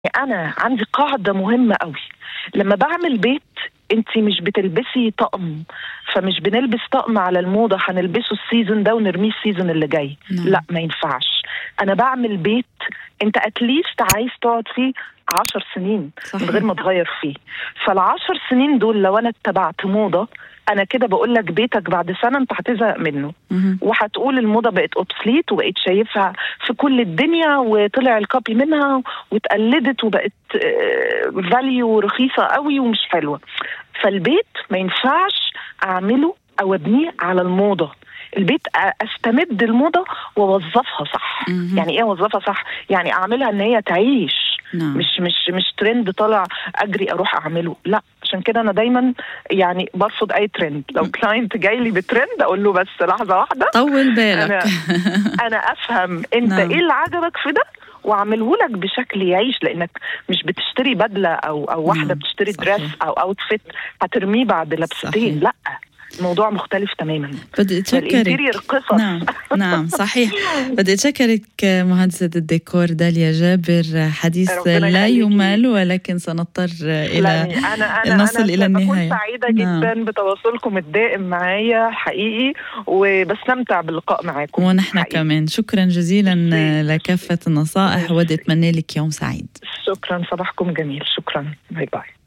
انا عندي قاعده مهمه قوي لما بعمل بيت انت مش بتلبسي طقم فمش بنلبس طقم على الموضه هنلبسه السيزون ده ونرميه السيزون اللي جاي نعم. لا ما ينفعش انا بعمل بيت انت اتليست عايز تقعد فيه عشر سنين صحيح. من غير ما تغير فيه فالعشر سنين دول لو انا اتبعت موضه انا كده بقول لك بيتك بعد سنه انت هتزهق منه مهم. وهتقول الموضه بقت اوبسليت وبقيت شايفها في كل الدنيا وطلع الكوبي منها واتقلدت وبقت فاليو رخيصه قوي ومش حلوه فالبيت ما ينفعش اعمله او ابنيه على الموضه البيت أ- استمد الموضه واوظفها صح مهم. يعني ايه اوظفها صح يعني اعملها ان هي تعيش نعم مش مش مش ترند طالع اجري اروح اعمله لا عشان كده انا دايما يعني برفض اي ترند لو كلاينت جاي لي بترند اقول له بس لحظه واحده طول بالك انا انا افهم انت نعم. ايه اللي عجبك في ده واعمله لك بشكل يعيش لانك مش بتشتري بدله او او واحده نعم، بتشتري صحيح. دريس او اوتفيت هترميه بعد لبستين صحيح. لا الموضوع مختلف تماما بدي اتشكرك الانتيرير قصص نعم نعم صحيح بدي اتشكرك مهندسة الديكور داليا جابر حديث ربنا لا يخليكي. يمل ولكن سنضطر إلى تسلمي. انا انا نصل انا إلى بكون النهاية. سعيده نعم. جدا بتواصلكم الدائم معايا حقيقي وبستمتع باللقاء معاكم ونحن حقيقي. كمان شكرا جزيلا لكافة النصائح ودي أتمنى لك يوم سعيد شكرا صباحكم جميل شكرا باي باي